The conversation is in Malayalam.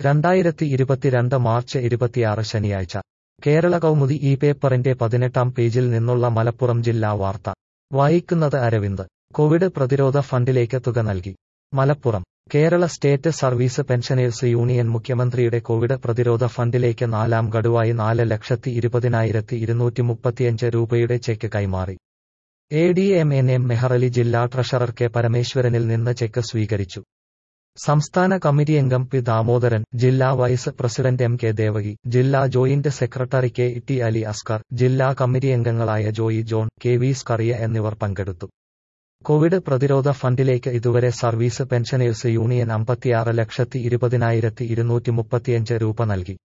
രണ്ടായിരത്തി ഇരുപത്തിരണ്ട് മാർച്ച് ഇരുപത്തിയാറ് ശനിയാഴ്ച കേരള കൗമുദി ഈ പേപ്പറിന്റെ പതിനെട്ടാം പേജിൽ നിന്നുള്ള മലപ്പുറം ജില്ലാ വാർത്ത വായിക്കുന്നത് അരവിന്ദ് കോവിഡ് പ്രതിരോധ ഫണ്ടിലേക്ക് തുക നൽകി Malappuram Kerala state service pensioners union മുഖ്യമന്ത്രിയുടെ കോവിഡ് പ്രതിരോധ ഫണ്ടിലേക്ക് നാലാം ഗഡുവായി നാല് ലക്ഷത്തി ഇരുപതിനായിരത്തി ഇരുന്നൂറ്റി മുപ്പത്തിയഞ്ച് രൂപയുടെ ചെക്ക് കൈമാറി A D M N M Meharali ജില്ലാ ട്രഷറർ കെ പരമേശ്വരനിൽ നിന്ന് ചെക്ക് സ്വീകരിച്ചു സംസ്ഥാന കമ്മിറ്റി അംഗം പി ദാമോദരൻ ജില്ലാ vice president M K Devaki ജില്ലാ joint secretary K T Ali Askar ജില്ലാ കമ്മിറ്റി അംഗങ്ങളായ ജോയി ജോൺ കെ വി സ്കറിയ എന്നിവർ പങ്കെടുത്തു കോവിഡ് പ്രതിരോധ ഫണ്ടിലേക്ക് ഇതുവരെ സർവീസ് പെൻഷനേഴ്സ് യൂണിയൻ അമ്പത്തിയാറ് ലക്ഷത്തി ഇരുപതിനായിരത്തി ഇരുന്നൂറ്റി മുപ്പത്തിയഞ്ച് രൂപ നൽകി